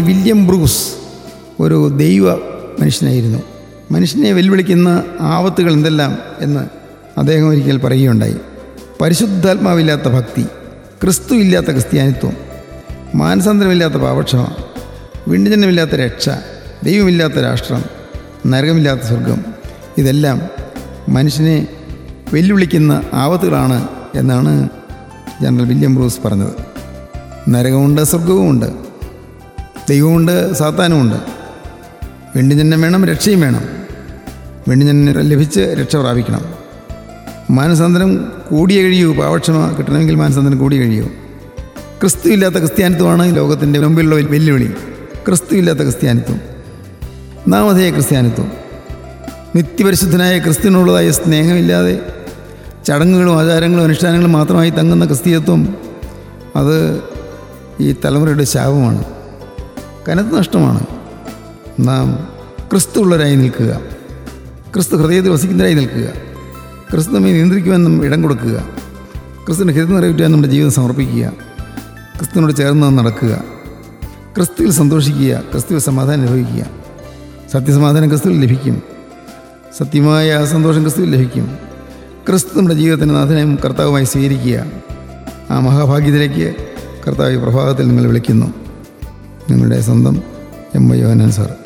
William Bruce ഒരു ദൈവ മനുഷ്യനായിരുന്നു മനുഷ്യനെ വെല്ലുവിളിക്കുന്ന ആപത്തുകൾ എന്തെല്ലാം എന്ന് അദ്ദേഹം ഒരിക്കൽ പറയുകയുണ്ടായി പരിശുദ്ധാത്മാവില്ലാത്ത ഭക്തി ക്രിസ്തു ഇല്ലാത്ത ക്രിസ്ത്യാനിത്വം മാനസാന്തരമില്ലാത്ത പാപക്ഷമ വിണ്ടുജനമില്ലാത്ത രക്ഷ ദൈവമില്ലാത്ത രാഷ്ട്രം നരകമില്ലാത്ത സ്വർഗം ഇതെല്ലാം മനുഷ്യനെ വെല്ലുവിളിക്കുന്ന ആപത്തുകളാണ് എന്നാണ് ജനറൽ വില്യം ബ്രൂസ് പറഞ്ഞത് നരകമുണ്ട് സ്വർഗവുമുണ്ട് ദൈവമുണ്ട് സാത്താനുമുണ്ട് വെണ്ടിജന്യം വേണം രക്ഷയും വേണം വെണ്ടിജന്യം ലഭിച്ച് രക്ഷ പ്രാപിക്കണം മാനസാന്തരം കൂടിയ കഴിയൂ പാവക്ഷമ കിട്ടണമെങ്കിൽ മാനസാന്തരം കൂടി കഴിയൂ ക്രിസ്തു ഇല്ലാത്ത ക്രിസ്ത്യാനിത്വമാണ് ഈ ലോകത്തിൻ്റെ മുമ്പിലുള്ള വെല്ലുവിളി ക്രിസ്തു ഇല്ലാത്ത ക്രിസ്ത്യാനിത്വം നാമധേയ ക്രിസ്ത്യാനിത്വം നിത്യപരിശുദ്ധനായ ക്രിസ്തുവിനുള്ളതായ സ്നേഹമില്ലാതെ ചടങ്ങുകളും ആചാരങ്ങളും അനുഷ്ഠാനങ്ങളും മാത്രമായി തങ്ങുന്ന ക്രിസ്തീയത്വം അത് ഈ തലമുറയുടെ ശാപമാണ് കനത്ത നഷ്ടമാണ് നാം ക്രിസ്തുള്ളവരായി നിൽക്കുക ക്രിസ്തു ഹൃദയത്തിൽ വസിക്കുന്നവരായി നിൽക്കുക ക്രിസ്തു നമ്മെ നിയന്ത്രിക്കുവാൻ നാം ഇടം കൊടുക്കുക ക്രിസ്തുവിൻ്റെ ഹിതം നിറവേറ്റുവാൻ നമ്മുടെ ജീവിതം സമർപ്പിക്കുക ക്രിസ്തുവിനോട് ചേർന്ന് നാം നടക്കുക ക്രിസ്തുവിൽ സന്തോഷിക്കുക ക്രിസ്തുവിൽ സമാധാനം അനുഭവിക്കുക സത്യസമാധാനം ക്രിസ്തുവിൽ ലഭിക്കും സത്യമായ ആ സന്തോഷം ക്രിസ്തുവിൽ ലഭിക്കും ക്രിസ്തു നമ്മുടെ ജീവിതത്തിൻ്റെ നാഥനെയും കർത്താവുമായി സ്വീകരിക്കുക ആ മഹാഭാഗ്യത്തിലേക്ക് കർത്താവ് ഈ പ്രഭാതത്തിൽ നിങ്ങൾ വിളിക്കുന്നു നിങ്ങളുടെ സ്വന്തം എം വൈ യോഹനൻ സാർ